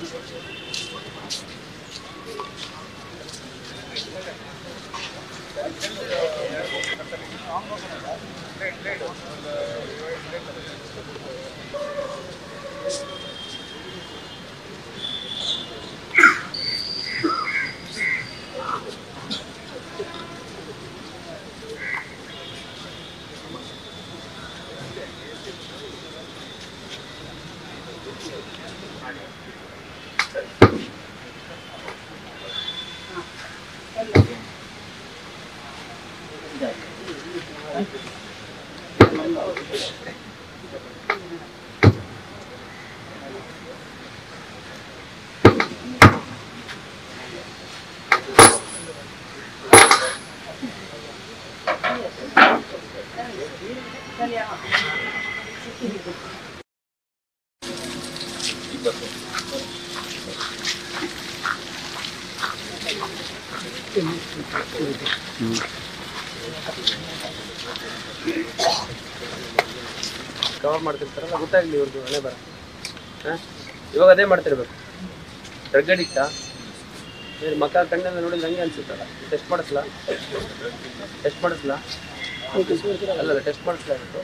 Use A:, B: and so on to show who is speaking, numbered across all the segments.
A: Cover ಮಾಡ್ತಿರ್ತಾರಲ್ಲ ಗೊತ್ತಾಗ್ಲಿ ಇವ್ರದ್ದು ಹಣೆ ಬರ ಹಾಂ ಇವಾಗ ಅದೇ ಮಾಡ್ತಿರ್ಬೇಕು ಡ್ರಗ್ ಅಡಿಕ್ಟಾ ಏನು ಮಕ್ಕ ಕಣ್ಣೆಲ್ಲ ನೋಡಿದ್ರೆ ಹಂಗೆ ಅನ್ಸುತ್ತಲ್ಲ ಟೆಸ್ಟ್ ಮಾಡಿಸ್ಲಾ ಟೆಸ್ಟ್ ಮಾಡಿಸ್ಲಾ ಅಲ್ಲಲ್ಲ ಟೆಸ್ಟ್ ಮಾಡಿಸ್ಲಾ ಇವತ್ತು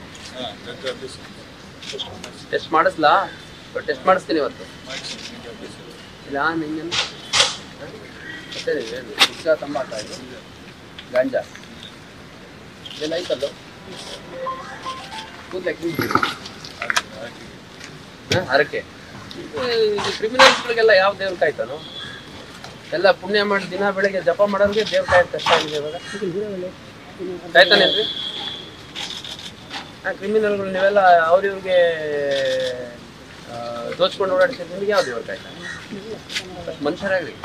A: ಟೆಸ್ಟ್ ಮಾಡಿಸ್ಲಾ ಟೆಸ್ಟ್ ಮಾಡಿಸ್ತೀನಿ ಇವತ್ತು ಇಲ್ಲ ನಿಂಗೆ ಮತ್ತೆ ಏನು ಇಷ್ಟ ತಂಬಾಕ ಇದು ಗಾಂಜಾ ಇದೆಲ್ಲ ಐತಲ್ಲೋ ಕೂದಲು ಹರಕೆ ಕ್ರಿಮಿನಲ್ಸ್ಗಳಿಗೆಲ್ಲ ಯಾವ ದೇವ್ರ ಕಾಯ್ತಾನೋ ಎಲ್ಲ ಪುಣ್ಯ ಮಾಡಿ ದಿನ ಬೆಳಗ್ಗೆ ಜಪ ಮಾಡೋರಿಗೆ ದೇವ್ರ ಕಾಯೋದು ಕಷ್ಟ ಆಗಿದೆ ಇವಾಗ ಕಾಯ್ತಾನೇನ್ರಿ ಹಾಂ ಕ್ರಿಮಿನಲ್ಗಳು ನೀವೆಲ್ಲ ಅವ್ರಿವ್ರಿಗೆ ದೋಚ್ಕೊಂಡು ಓಡಾಡ್ತಿದ್ರೆ ನಿಮ್ಗೆ ಯಾವ ದೇವ್ರ ಕಾಯ್ತಾನೆ ಅಷ್ಟ್ ಮನುಷ್ಯರಾಗ್ರಿ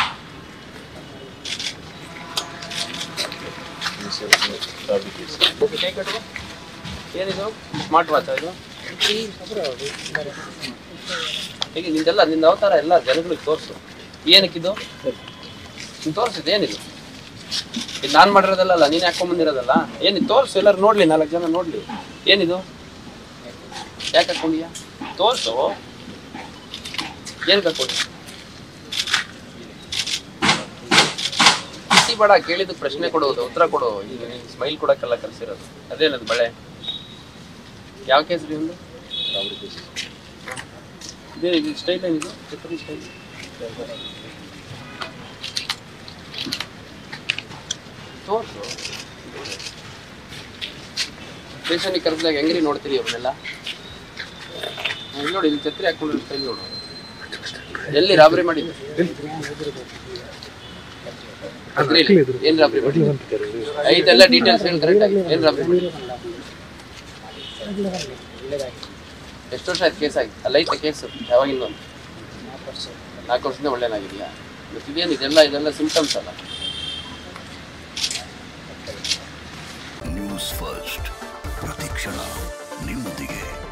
A: ಓಕೆ ಕೈ ಕಟ್ಟುವ ಏನಿದು ಸ್ಮಾರ್ಟ್ ವಾಚ್ ಇದು ಈಗ ನಿಂದೆಲ್ಲ ನಿಂದ ಅವತಾರ ಎಲ್ಲ ಜನಗಳಿಗೆ ತೋರಿಸು ಏನಕ್ಕಿದು ನೀನು ತೋರಿಸಿದ್ದು ಏನಿದು ಇದು ನಾನು ಮಾಡಿರೋದಲ್ಲ ನೀನು ಹಾಕೊಂಬಂದಿರೋದಲ್ಲ ಏನಿದು ತೋರಿಸು ಎಲ್ಲರೂ ನೋಡ್ಲಿ ನಾಲ್ಕು ಜನ ನೋಡ್ಲಿ ಏನಿದು ಯಾಕೆ ಹಾಕೊಂಡಿಯಾ ತೋರಿಸು ಏನಕ್ಕೆ ಹಾಕೊಂಡಿ ಬಿಸಿ ಬೇಡ ಕೇಳಿದ ಪ್ರಶ್ನೆ ಕೊಡೋದು ಉತ್ತರ ಕೊಡು ಈಗ ನೀನು ಸ್ಮೈಲ್ ಕೊಡೋಕ್ಕೆಲ್ಲ ಕಲಿಸಿರೋದು ಅದೇನದು ಬಳೆ ಯಾವ ಕೇಸರಿ ಒಂದು ಇದೇ ಇದು ಸ್ಟೈಲ್ ಏನಿದು ಛತ್ರಿ ಸ್ಟೈಲ್ ತೋರ್ಸು ಸ್ಟೇಷನಿಗೆ ಕರೆದಾಗ ಹೆಂಗ್ರಿ ನೋಡ್ತೀರಿ ಅವ್ರನ್ನೆಲ್ಲ ಇಲ್ಲಿ ನೋಡಿ ಇಲ್ಲಿ ಛತ್ರಿ ಹಾಕೊಂಡಿರೋ ಸ್ಟೈಲ್ ನೋಡು ಎಲ್ಲಿ ರಾಬರಿ ಮಾಡಿದ್ದು ಛತ್ರಿಲಿ. ಏನ್ ರಾಬರಿ ಮಾಡಿ ಐದೆಲ್ಲ ಡೀಟೇಲ್ಸ್ ಹೇಳಿ ಕರೆಕ್ಟ್ ಆಗಿ ಏನ್ ರಾಬರಿ ಮಾಡಿ ಎಷ್ಟು ವರ್ಷ ಆಯ್ತು ಕೇಸ್ ಆಗಿ ಅಲ್ಲ ಐತೆ ಕೇಸು ಯಾವಾಗಿಂದ ಒಂದು ನಾಲ್ಕು ವರ್ಷದಿಂದ ಒಳ್ಳೇನಾಗಿದೆಯಾ ಮತ್ತೆ ಇದೇನು ಇದೆಲ್ಲ ಇದೆಲ್ಲ ಸಿಂಪ್ಟಮ್ಸ್ ಅಲ್ಲ
B: ನ್ಯೂಸ್ ಫಸ್ಟ್ ಪ್ರತಿಕ್ಷಣ ನಿಮ್ಮೊಂದಿಗೆ